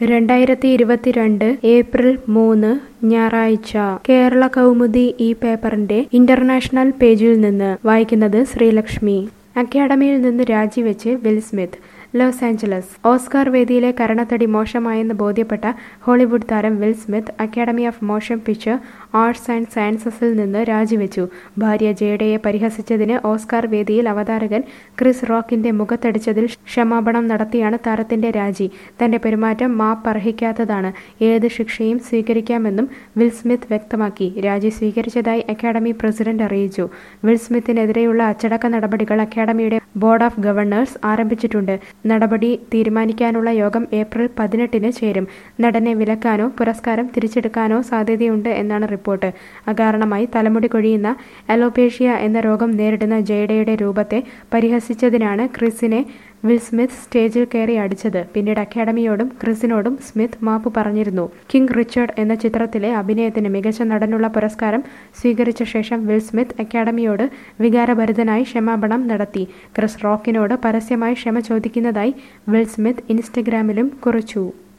രണ്ടായിരത്തി ഇരുപത്തിരണ്ട് ഏപ്രിൽ മൂന്ന് ഞായറാഴ്ച കേരള കൗമുദി ഈ പേപ്പറിന്റെ ഇന്റർനാഷണൽ പേജിൽ നിന്ന് വായിക്കുന്നത് ശ്രീലക്ഷ്മി അക്കാഡമിയിൽ നിന്ന് രാജിവെച്ച് Will Smith Los Angeles Oscar വേദിയിലെ കരണത്തടി മോശമായെന്ന് ബോധ്യപ്പെട്ട ഹോളിവുഡ് താരം Will Smith academy of motion picture arts and സയൻസസിൽ നിന്ന് രാജിവെച്ചു ഭാര്യ ജേഡയെ പരിഹസിച്ചതിന് ഓസ്കാർ വേദിയിൽ അവതാരകൻ ക്രിസ് റോക്കിന്റെ മുഖത്തടിച്ചതിൽ ക്ഷമാപണം നടത്തിയാണ് താരത്തിന്റെ രാജി തന്റെ പെരുമാറ്റം മാപ്പർഹിക്കാത്തതാണ് ഏത് ശിക്ഷയും സ്വീകരിക്കാമെന്നും വിൽ സ്മിത്ത് വ്യക്തമാക്കി രാജി സ്വീകരിച്ചതായി അക്കാഡമി പ്രസിഡന്റ് അറിയിച്ചു വിൽ സ്മിത്തിനെതിരെയുള്ള അച്ചടക്ക നടപടികൾ അക്കാഡമിയുടെ ബോർഡ് ഓഫ് ഗവർണേഴ്സ് ആരംഭിച്ചിട്ടുണ്ട് നടപടി തീരുമാനിക്കാനുള്ള യോഗം ഏപ്രിൽ പതിനെട്ടിന് ചേരും നടനെ വിലക്കാനോ പുരസ്കാരം തിരിച്ചെടുക്കാനോ സാധ്യതയുണ്ട് എന്നാണ് റിപ്പോർട്ട് അകാരണമായി തലമുടി കൊഴിയുന്ന അലോപേഷ്യ എന്ന രോഗം നേരിടുന്ന ജയഡയുടെ രൂപത്തെ പരിഹസിച്ചതിനാണ് ക്രിസിനെ വിൽ സ്മിത്ത് സ്റ്റേജിൽ കയറി അടിച്ചത് പിന്നീട് അക്കാഡമിയോടും ക്രിസിനോടും സ്മിത്ത് മാപ്പ് പറഞ്ഞിരുന്നു കിങ് റിച്ചർഡ് എന്ന ചിത്രത്തിലെ അഭിനയത്തിന് മികച്ച നടനുള്ള പുരസ്കാരം സ്വീകരിച്ച ശേഷം വിൽ സ്മിത്ത് അക്കാഡമിയോട് വികാരഭരിതനായി ക്ഷമാപണം നടത്തി ക്രിസ് റോക്കിനോട് പരസ്യമായി ക്ഷമ ചോദിക്കുന്നതായി വിൽ സ്മിത്ത് ഇൻസ്റ്റഗ്രാമിലും കുറിച്ചു